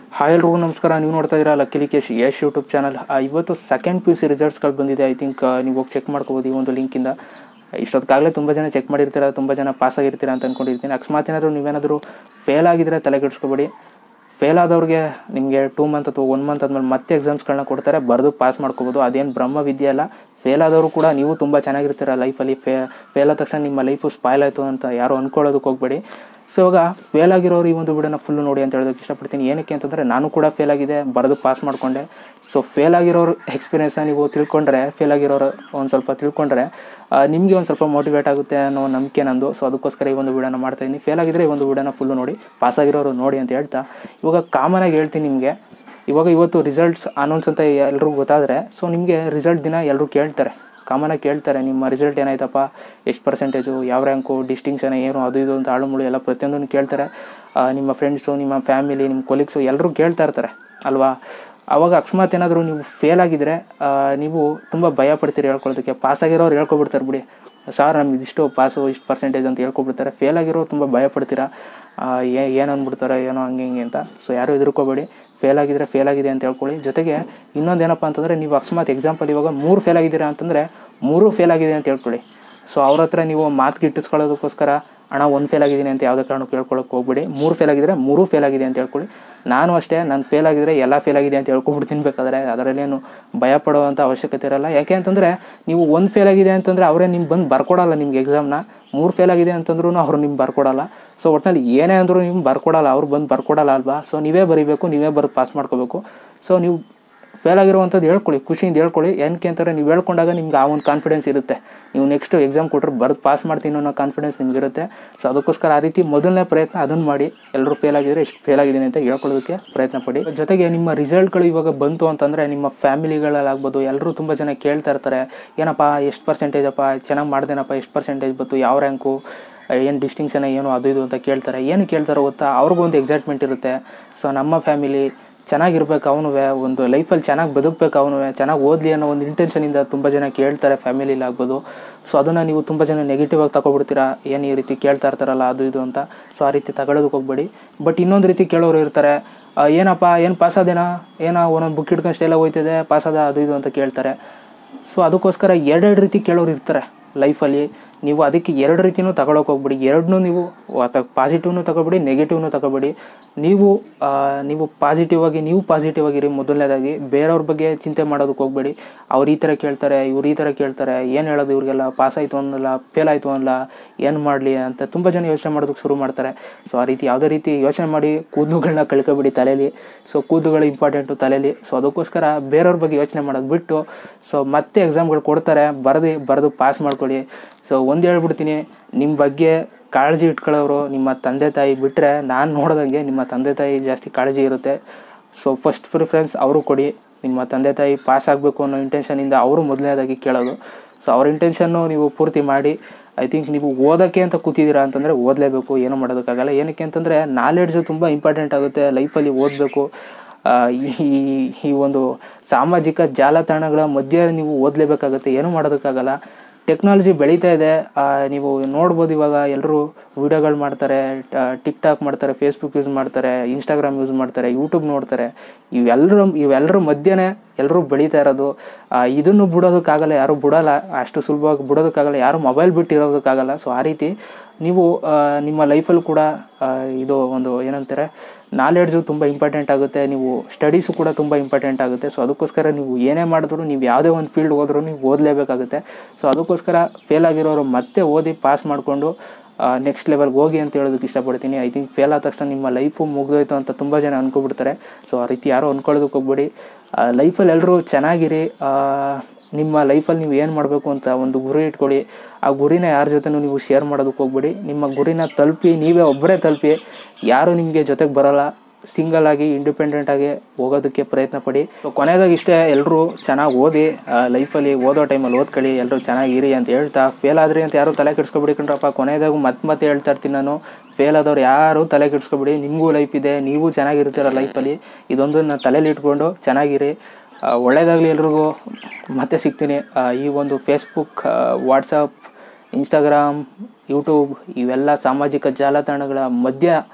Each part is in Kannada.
ಹಾಯ್ ಎಲ್ರಿಗೂ ನಮಸ್ಕಾರ ನೀವು ನೋಡ್ತಾ ಇದ್ದೀರಾ ಲಕ್ಕಿ ಲಿಕೇಶ್ ಯಶ್ ಯೂಟ್ಯೂಬ್ ಚಾನಲ್ ಇವತ್ತು ಸೆಕೆಂಡ್ ಪಿ ಯು ಸಿ ರಿಸಲ್ಟ್ಸ್ಗಳು ಬಂದಿದೆ ಐ ಥಿಂಕ್ ನೀವು ಹೋಗಿ ಚೆಕ್ ಮಾಡ್ಕೋಬೋದು ಈ ಒಂದು ಲಿಂಕಿಂದ ಇಷ್ಟೊತ್ತಾಗಲೇ ತುಂಬ ಜನ ಚೆಕ್ ಮಾಡಿರ್ತೀರ ತುಂಬ ಜನ ಪಾಸ್ ಆಗಿರ್ತೀರ ಅಂತ ಅಂದ್ಕೊಂಡಿರ್ತೀನಿ ಅಕಸ್ಮಾತ್ ಏನಾದರೂ ನೀವೇನಾದರೂ ಫೇಲ್ ಆಗಿದ್ರೆ ತಲೆ ಕೆಡಿಸ್ಕೊಬೇಡಿ ಫೇಲ್ ಆದವ್ರಿಗೆ ನಿಮಗೆ ಟೂ ಮಂತ್ ಅಥವಾ ಒನ್ ಮಂತ್ ಆದಮೇಲೆ ಮತ್ತೆ ಎಕ್ಸಾಮ್ಸ್ಗಳನ್ನ ಕೊಡ್ತಾರೆ ಬರೆದು ಪಾಸ್ ಮಾಡ್ಕೋಬೋದು ಅದೇನು ಬ್ರಹ್ಮ ವಿದ್ಯೆ ಅಲ್ಲ ಫೇಲ್ ಆದವರು ಕೂಡ ನೀವು ತುಂಬ ಚೆನ್ನಾಗಿರ್ತೀರ ಲೈಫಲ್ಲಿ ಫೇ ಫೇಲ್ ಆದ ತಕ್ಷಣ ನಿಮ್ಮ ಲೈಫು ಸ್ಪಾಯ್ಲ್ ಆಯಿತು ಅಂತ ಯಾರು ಅಂದ್ಕೊಳ್ಳೋದಕ್ಕೆ ಹೋಗಬೇಡಿ ಸೊ ಇವಾಗ ಫೇಲ್ ಆಗಿರೋರು ಈ ಒಂದು ವಿಡಿಯೋನ ಫುಲ್ಲು ನೋಡಿ ಅಂತ ಹೇಳೋದಕ್ಕೆ ಇಷ್ಟಪಡ್ತೀನಿ ಏನಕ್ಕೆ ಅಂತಂದರೆ ನಾನು ಕೂಡ ಫೇಲ್ ಆಗಿದೆ ಬರೆದು ಪಾಸ್ ಮಾಡಿಕೊಂಡೆ ಸೊ ಫೇಲ್ ಆಗಿರೋರು ಎಕ್ಸ್ಪೀರಿಯೆನ್ಸ್ನ ನೀವು ತಿಳ್ಕೊಂಡ್ರೆ ಫೇಲ್ ಆಗಿರೋರು ಒಂದು ಸ್ವಲ್ಪ ತಿಳ್ಕೊಂಡ್ರೆ ನಿಮಗೆ ಒಂದು ಸ್ವಲ್ಪ ಮೋಟಿವೇಟ್ ಆಗುತ್ತೆ ಅನ್ನೋ ನಂಬಿಕೆ ನಂದು ಸೊ ಅದಕ್ಕೋಸ್ಕರ ಈ ಒಂದು ವಿಡಿಯೋನ ಮಾಡ್ತಾಯಿದ್ದೀನಿ ಫೇಲ್ ಆಗಿದ್ರೆ ಈ ಒಂದು ವಿಡಿಯೋನ ಫುಲ್ಲು ನೋಡಿ ಪಾಸ್ ಆಗಿರೋರು ನೋಡಿ ಅಂತ ಹೇಳ್ತಾ ಇವಾಗ ಕಾಮನಾಗಿ ಹೇಳ್ತೀನಿ ನಿಮಗೆ ಇವಾಗ ಇವತ್ತು ರಿಸಲ್ಟ್ಸ್ ಅನೌನ್ಸ್ ಅಂತ ಎಲ್ರಿಗೂ ಗೊತ್ತಾದರೆ ಸೊ ನಿಮಗೆ ರಿಸಲ್ಟ್ ದಿನ ಎಲ್ಲರೂ ಕೇಳ್ತಾರೆ ಕಾಮನಾಗಿ ಕೇಳ್ತಾರೆ ನಿಮ್ಮ ರಿಸಲ್ಟ್ ಏನಾಯ್ತಪ್ಪ ಎಷ್ಟು ಪರ್ಸೆಂಟೇಜು ಯಾವ ರ್ಯಾಂಕು ಡಿಸ್ಟಿಂಕ್ಷನ್ ಏನು ಅದು ಇದು ಅಂತ ಆಳು ಮುಳು ಎಲ್ಲ ಪ್ರತಿಯೊಂದನ್ನು ಕೇಳ್ತಾರೆ ಆ, ನಿಮ್ಮ ಫ್ರೆಂಡ್ಸು ನಿಮ್ಮ ಫ್ಯಾಮಿಲಿ ನಿಮ್ಮ ಕೊಲೀಗ್ಸು ಎಲ್ಲರೂ ಕೇಳ್ತಾ ಇರ್ತಾರೆ ಅಲ್ವಾ ಆವಾಗ ಅಕಸ್ಮಾತ್ ಏನಾದರೂ ನೀವು ಫೇಲ್ ಆಗಿದ್ರೆ ಆ, ನೀವು ತುಂಬ ಭಯ ಪಡ್ತೀರಿ ಹೇಳ್ಕೊಳ್ಳೋದಕ್ಕೆ ಪಾಸ್ ಆಗಿರೋರು ಹೇಳ್ಕೊಬಿಡ್ತಾರೆ ಬಿಡಿ ಸಾರ್ ನಮ್ಗೆ ಇದಿಷ್ಟು ಪಾಸು ಇಷ್ಟು ಪರ್ಸೆಂಟೇಜ್ ಅಂತ ಹೇಳ್ಕೊಬಿಡ್ತಾರೆ ಫೇಲ್ ಆಗಿರೋ ತುಂಬ ಭಯ ಪಡ್ತೀರಾ ಆ, ಏ ಏನು ಅಂದ್ಬಿಡ್ತಾರೆ ಏನೋ ಹಂಗೆ ಹಿಂಗೆ ಅಂತ ಸೊ ಯಾರೂ ಹೆದರ್ಕೋಬೇಡಿ ಫೇಲ್ ಆಗಿದ್ರೆ ಫೇಲ್ ಆಗಿದೆ ಅಂತ ಹೇಳ್ಕೊಳ್ಳಿ ಜೊತೆಗೆ ಇನ್ನೊಂದು ಏನಪ್ಪ ಅಂತಂದರೆ ನೀವು ಅಕಸ್ಮಾತ್ ಎಕ್ಸಾಂಪಲ್ ಇವಾಗ ಮೂರು ಫೇಲ್ ಆಗಿದ್ದೀರಾ ಅಂತಂದರೆ ಮೂರು ಫೇಲ್ ಆಗಿದೆ ಅಂತ ಹೇಳ್ಕೊಳ್ಳಿ ಸೊ ಅವ್ರ ಹತ್ರ ನೀವು ಮಾತು ಗಿಟ್ಟಿಸ್ಕೊಳ್ಳೋದಕ್ಕೋಸ್ಕರ ಹಣ ಒಂದು ಫೇಲ್ ಆಗಿದ್ದೀನಿ ಅಂತ ಯಾವುದೇ ಕಾರಣಕ್ಕೂ ಹೇಳ್ಕೊಳಕ್ಕೆ ಹೋಗ್ಬೇಡಿ ಮೂರು ಫೇಲ್ ಆಗಿದ್ರೆ ಮೂರು ಫೇಲ್ ಆಗಿದೆ ಅಂತ ಹೇಳ್ಕೊಳ್ಳಿ ನಾನು ಅಷ್ಟೇ ನಾನು ಫೇಲ್ ಆಗಿದ್ರೆ ಎಲ್ಲ ಫೇಲ್ ಆಗಿದೆ ಅಂತ ಹೇಳ್ಕೊಬಿಡ್ತೀನಿ ಬೇಕಾದ್ರೆ ಅದರಲ್ಲೇನು ಭಯ ಪಡುವಂಥ ಅವಶ್ಯಕತೆ ಇರಲ್ಲ ಯಾಕೆ ಅಂತಂದರೆ ನೀವು ಒಂದು ಫೇಲ್ ಆಗಿದೆ ಅಂತಂದರೆ ಅವರೇ ನಿಮ್ಗೆ ಬಂದು ಬರ್ಕೊಡಲ್ಲ ನಿಮ್ಗೆ ಎಕ್ಸಾಮ್ನ ಮೂರು ಫೇಲ್ ಆಗಿದೆ ಅಂತಂದ್ರೂ ಅವ್ರು ನಿಮ್ಗೆ ಬರ್ಕೊಡಲ್ಲ ಸೊ ಒಟ್ಟಿನಲ್ಲಿ ಏನೇ ಅಂದರೂ ನಿಮ್ಗೆ ಬರ್ಕೊಡಲ್ಲ ಅವ್ರು ಬಂದು ಬರ್ಕೊಡಲ್ಲ ಅಲ್ವಾ ಸೊ ನೀವೇ ಬರೀಬೇಕು ನೀವೇ ಬರೆದು ಪಾಸ್ ಮಾಡ್ಕೋಬೇಕು ಸೊ ನೀವು ಫೇಲ್ ಆಗಿರುವಂಥದ್ದು ಹೇಳ್ಕೊಳ್ಳಿ ಖುಷಿಯಿಂದ ಹೇಳ್ಕೊಳ್ಳಿ ಏನಕ್ಕೆ ಅಂತಾರೆ ನೀವು ಹೇಳ್ಕೊಂಡಾಗ ನಿಮ್ಗೆ ಆ ಒಂದು ಕಾನ್ಫಿಡೆನ್ಸ್ ಇರುತ್ತೆ ನೀವು ನೆಕ್ಸ್ಟ್ ಎಕ್ಸಾಮ್ ಕೊಟ್ಟರೆ ಬರೆದು ಪಾಸ್ ಮಾಡ್ತೀನಿ ಅನ್ನೋ ಕಾನ್ಫಿಡೆನ್ಸ್ ನಿಮ್ಗೆ ಇರುತ್ತೆ ಸೊ ಅದಕ್ಕೋಸ್ಕರ ಆ ರೀತಿ ಮೊದಲನೇ ಪ್ರಯತ್ನ ಅದನ್ನು ಮಾಡಿ ಎಲ್ಲರೂ ಫೇಲ್ ಆಗಿದ್ರೆ ಎಷ್ಟು ಫೇಲ್ ಆಗಿದ್ದೀನಿ ಅಂತ ಹೇಳ್ಕೊಳ್ಳೋದಕ್ಕೆ ಪ್ರಯತ್ನ ಪಡಿ ಜೊತೆಗೆ ನಿಮ್ಮ ರಿಸಲ್ಟ್ಗಳು ಇವಾಗ ಬಂತು ಅಂತಂದರೆ ನಿಮ್ಮ ಫ್ಯಾಮಿಲಿಗಳಲ್ಲಾಗ್ಬೋದು ಎಲ್ಲರೂ ತುಂಬ ಜನ ಕೇಳ್ತಾ ಇರ್ತಾರೆ ಏನಪ್ಪ ಎಷ್ಟು ಪರ್ಸೆಂಟೇಜ್ ಅಪ್ಪ ಚೆನ್ನಾಗಿ ಮಾಡ್ದೇನಪ್ಪ ಎಷ್ಟು ಪರ್ಸೆಂಟೇಜ್ ಬಂತು ಯಾವ ರ್ಯಾಂಕು ಏನು ಡಿಸ್ಟಿಂಕ್ಷನ್ ಏನು ಅದು ಇದು ಅಂತ ಕೇಳ್ತಾರೆ ಏನು ಕೇಳ್ತಾರೋ ಗೊತ್ತಾ ಅವ್ರಿಗೂ ಒಂದು ಎಕ್ಸೈಟ್ಮೆಂಟ್ ಇರುತ್ತೆ ಸೊ ನಮ್ಮ ಫ್ಯಾಮಿಲಿ ಚೆನ್ನಾಗಿರ್ಬೇಕು ಅವನು ಒಂದು ಲೈಫಲ್ಲಿ ಚೆನ್ನಾಗಿ ಬದುಕಬೇಕು ಅವನು ಚೆನ್ನಾಗಿ ಓದಲಿ ಅನ್ನೋ ಒಂದು ಇಂಟೆನ್ಷನಿಂದ ತುಂಬ ಜನ ಕೇಳ್ತಾರೆ ಫ್ಯಾಮಿಲಿಲಿ ಆಗ್ಬೋದು ಸೊ ಅದನ್ನು ನೀವು ತುಂಬ ಜನ ನೆಗೆಟಿವ್ ಆಗಿ ತಗೊಬಿಡ್ತೀರಾ ಏನು ಈ ರೀತಿ ಕೇಳ್ತಾ ಇರ್ತಾರಲ್ಲ ಅದು ಇದು ಅಂತ ಸೊ ಆ ರೀತಿ ತಗೊಳ್ಳೋದಕ್ಕೆ ಹೋಗ್ಬೇಡಿ ಬಟ್ ಇನ್ನೊಂದು ರೀತಿ ಕೇಳೋರು ಇರ್ತಾರೆ ಆ, ಏನಪ್ಪ ಏನು ಪಾಸಾದೇನಾ ಏನೋ ಒಂದೊಂದು ಬುಕ್ ಹಿಡ್ಕೊಂಡು ಸ್ಟೈಲಾಗಿ ಹೋಯ್ತಿದೆ ಪಾಸಾದ ಅದು ಇದು ಅಂತ ಕೇಳ್ತಾರೆ ಸೊ ಅದಕ್ಕೋಸ್ಕರ ಎರಡೆರಡು ರೀತಿ ಕೇಳೋರು ಇರ್ತಾರೆ ಲೈಫಲ್ಲಿ ನೀವು ಅದಕ್ಕೆ ಎರಡು ರೀತಿನೂ ತಗೊಳಕ್ಕೆ ಹೋಗ್ಬಿಡಿ ಎರಡನ್ನೂ ನೀವು ಪಾಸಿಟಿವ್ನು ತಗೋಬೇಡಿ ನೆಗೆಟಿವ್ನು ತಗೋಬೇಡಿ ನೀವು ಆ, ನೀವು ಪಾಸಿಟಿವ್ ಆಗಿ ನೀವು ಪಾಸಿಟಿವ್ ಆಗಿರಿ ಮೊದಲನೇದಾಗಿ ಬೇರೆಯವ್ರ ಬಗ್ಗೆ ಚಿಂತೆ ಮಾಡೋದಕ್ಕೆ ಹೋಗ್ಬೇಡಿ ಅವ್ರು ಈ ಥರ ಕೇಳ್ತಾರೆ ಇವ್ರು ಈ ಥರ ಕೇಳ್ತಾರೆ ಏನು ಹೇಳೋದು ಇವ್ರಿಗೆಲ್ಲ ಪಾಸ್ ಆಯಿತು ಅನ್ನಲ್ಲ ಫೇಲ್ ಆಯಿತು ಅನ್ನಲ್ಲ ಏನು ಮಾಡಲಿ ಅಂತ ತುಂಬ ಜನ ಯೋಚನೆ ಮಾಡೋದಕ್ಕೆ ಶುರು ಮಾಡ್ತಾರೆ ಸೊ ಆ ರೀತಿ ಯಾವುದೇ ರೀತಿ ಯೋಚನೆ ಮಾಡಿ ಕೂದಲುಗಳನ್ನ ಕಳ್ಕೊಬೇಡಿ ತಲೆಯಲ್ಲಿ ಸೊ ಕೂದಲುಗಳು ಇಂಪಾರ್ಟೆಂಟು ತಲೆಯಲ್ಲಿ ಸೊ ಅದಕ್ಕೋಸ್ಕರ ಬೇರೆಯವ್ರ ಬಗ್ಗೆ ಯೋಚನೆ ಮಾಡೋದು ಬಿಟ್ಟು ಸೊ ಮತ್ತೆ ಎಕ್ಸಾಮ್ಗಳು ಕೊಡ್ತಾರೆ ಬರೆದು ಬರೆದು ಪಾಸ್ ಮಾಡ್ಕೊಳ್ಳಿ ಸೊ ಒಂದು ಹೇಳ್ಬಿಡ್ತೀನಿ ನಿಮ್ಮ ಬಗ್ಗೆ ಕಾಳಜಿ ಇಟ್ಕೊಳ್ಳೋರು ನಿಮ್ಮ ತಂದೆ ತಾಯಿ ಬಿಟ್ಟರೆ ನಾನು ನೋಡ್ದಂಗೆ ನಿಮ್ಮ ತಂದೆ ತಾಯಿ ಜಾಸ್ತಿ ಕಾಳಜಿ ಇರುತ್ತೆ ಸೊ ಫಸ್ಟ್ ಪ್ರಿಫರೆನ್ಸ್ ಅವರು ಕೊಡಿ ನಿಮ್ಮ ತಂದೆ ತಾಯಿ ಪಾಸ್ ಆಗಬೇಕು ಅನ್ನೋ ಇಂಟೆನ್ಷನಿಂದ ಅವರು ಮೊದಲನೇದಾಗಿ ಕೇಳೋದು ಸೊ ಅವ್ರ ಇಂಟೆನ್ಷನ್ನು ನೀವು ಪೂರ್ತಿ ಮಾಡಿ ಐ ಥಿಂಕ್ ನೀವು ಓದೋಕ್ಕೆ ಅಂತ ಕೂತಿದ್ದೀರಾ ಅಂತಂದರೆ ಓದಲೇಬೇಕು ಏನೂ ಮಾಡೋದಕ್ಕಾಗಲ್ಲ ಏನಕ್ಕೆ ಅಂತಂದರೆ ನಾಲೆಡ್ಜು ತುಂಬ ಇಂಪಾರ್ಟೆಂಟ್ ಆಗುತ್ತೆ ಲೈಫಲ್ಲಿ ಓದಬೇಕು ಆ, ಈ ಈ ಒಂದು ಸಾಮಾಜಿಕ ಜಾಲತಾಣಗಳ ಮಧ್ಯೆ ನೀವು ಓದಲೇಬೇಕಾಗುತ್ತೆ ಏನೂ ಮಾಡೋದಕ್ಕಾಗಲ್ಲ ಟೆಕ್ನಾಲಜಿ ಬೆಳೀತಾ ಇದೆ ಆ, ನೀವು ನೋಡ್ಬೋದು ಇವಾಗ ಎಲ್ಲರೂ ವೀಡಿಯೋಗಳು ಮಾಡ್ತಾರೆ ಟಿಕ್ ಟಾಕ್ ಮಾಡ್ತಾರೆ ಫೇಸ್ಬುಕ್ ಯೂಸ್ ಮಾಡ್ತಾರೆ ಇನ್ಸ್ಟಾಗ್ರಾಮ್ ಯೂಸ್ ಮಾಡ್ತಾರೆ ಯೂಟ್ಯೂಬ್ ನೋಡ್ತಾರೆ ಇವೆಲ್ಲರ ಇವೆಲ್ಲರ ಮಧ್ಯೆನೇ ಎಲ್ಲರೂ ಬೆಳೀತಾ ಇರೋದು ಆ, ಇದನ್ನು ಬಿಡೋದಕ್ಕಾಗಲ್ಲ ಯಾರು ಬಿಡಲ್ಲ ಅಷ್ಟು ಸುಲಭವಾಗಿ ಬಿಡೋದಕ್ಕಾಗಲ್ಲ ಯಾರು ಮೊಬೈಲ್ ಬಿಟ್ಟು ಇರೋದಕ್ಕಾಗಲ್ಲ ಸೊ ಆ ರೀತಿ ನೀವು ಆ, ನಿಮ್ಮ ಲೈಫಲ್ಲೂ ಕೂಡ ಆ, ಇದು ಒಂದು ಏನಂತಾರೆ ನಾಲೆಡ್ಜು ತುಂಬ ಇಂಪಾರ್ಟೆಂಟ್ ಆಗುತ್ತೆ ನೀವು ಸ್ಟಡೀಸು ಕೂಡ ತುಂಬ ಇಂಪಾರ್ಟೆಂಟ್ ಆಗುತ್ತೆ ಸೊ ಅದಕ್ಕೋಸ್ಕರ ನೀವು ಏನೇ ಮಾಡಿದ್ರು ನೀವು ಯಾವುದೇ ಒಂದು ಫೀಲ್ಡ್ ಹೋದ್ರೂ ನೀವು ಓದಲೇಬೇಕಾಗುತ್ತೆ ಸೊ ಅದಕ್ಕೋಸ್ಕರ ಫೇಲ್ ಆಗಿರೋರು ಮತ್ತೆ ಓದಿ ಪಾಸ್ ಮಾಡಿಕೊಂಡು ನೆಕ್ಸ್ಟ್ ಲೆವೆಲ್ಗೆ ಹೋಗಿ ಅಂತ ಹೇಳೋದಕ್ಕೆ ಇಷ್ಟಪಡ್ತೀನಿ ಐ ಥಿಂಕ್ ಫೇಲ್ ಆದ ತಕ್ಷಣ ನಿಮ್ಮ ಲೈಫು ಮುಗಿದೋಯ್ತು ಅಂತ ತುಂಬ ಜನ ಅನ್ಕೊಬಿಡ್ತಾರೆ ಸೊ ಆ ರೀತಿ ಯಾರು ಅಂದ್ಕೊಳ್ಳೋದಕ್ಕೆ ಹೋಗ್ಬೇಡಿ ಲೈಫಲ್ಲಿ ಎಲ್ಲರೂ ಚೆನ್ನಾಗಿರಿ ಆ, ನಿಮ್ಮ ಲೈಫಲ್ಲಿ ನೀವು ಏನು ಮಾಡಬೇಕು ಅಂತ ಒಂದು ಗುರಿ ಇಟ್ಕೊಳ್ಳಿ ಆ ಗುರಿನ ಯಾರ ಜೊತೆನೂ ನೀವು ಶೇರ್ ಮಾಡೋದಕ್ಕೆ ಹೋಗ್ಬೇಡಿ ನಿಮ್ಮ ಗುರಿನ ತಲುಪಿ ನೀವೇ ಒಬ್ಬರೇ ತಲುಪಿ ಯಾರು ನಿಮಗೆ ಜೊತೆಗೆ ಬರೋಲ್ಲ ಸಿಂಗಲ್ ಆಗಿ ಇಂಡಿಪೆಂಡೆಂಟ್ ಆಗಿ ಹೋಗೋದಕ್ಕೆ ಪ್ರಯತ್ನ ಪಡಿ ಸೊ ಕೊನೆಯದಾಗಿ ಇಷ್ಟೇ ಎಲ್ಲರೂ ಚೆನ್ನಾಗಿ ಓದಿ ಲೈಫಲ್ಲಿ ಓದೋ ಟೈಮಲ್ಲಿ ಓದ್ಕೊಳ್ಳಿ ಎಲ್ಲರೂ ಚೆನ್ನಾಗಿರಿ ಅಂತ ಹೇಳ್ತಾ ಫೇಲ್ ಆದ್ರಿ ಅಂತ ಯಾರು ತಲೆ ಕೆಡಿಸ್ಕೊಬಿಡಿ ಕಣ್ರಪ್ಪ ಕೊನೆಯದಾಗೂ ಮತ್ತೆ ಮತ್ತೆ ಹೇಳ್ತಾ ಇರ್ತೀನಿ ನಾನು ಫೇಲ್ ಆದವ್ರು ಯಾರು ತಲೆ ಕೆಡಿಸ್ಕೊಬಿಡಿ ನಿಮಗೂ ಲೈಫ್ ಇದೆ ನೀವು ಚೆನ್ನಾಗಿರ್ತೀರ ಲೈಫಲ್ಲಿ ಇದೊಂದನ್ನು ತಲೆಯಲ್ಲಿ ಇಟ್ಕೊಂಡು ಚೆನ್ನಾಗಿರಿ ಆ, ಒಳ್ಳೆಯದಾಗಲಿ ಎಲ್ರಿಗೂ ಮತ್ತೆ ಸಿಗ್ತೀನಿ ಆ, ಈ ಒಂದು ಫೇಸ್ಬುಕ್ ವಾಟ್ಸಪ್ ಇನ್ಸ್ಟಾಗ್ರಾಮ್ ಯೂಟ್ಯೂಬ್ ಇವೆಲ್ಲ ಸಾಮಾಜಿಕ ಜಾಲತಾಣಗಳ ಮಧ್ಯ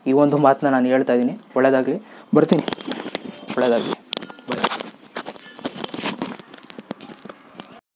ಈ ಒಂದು ಮಾತನ್ನ ನಾನು ಹೇಳ್ತಾ ಇದ್ದೀನಿ ಒಳ್ಳೆಯದಾಗಲಿ ಬರ್ತೀನಿ ಒಳ್ಳೆಯದಾಗಲಿ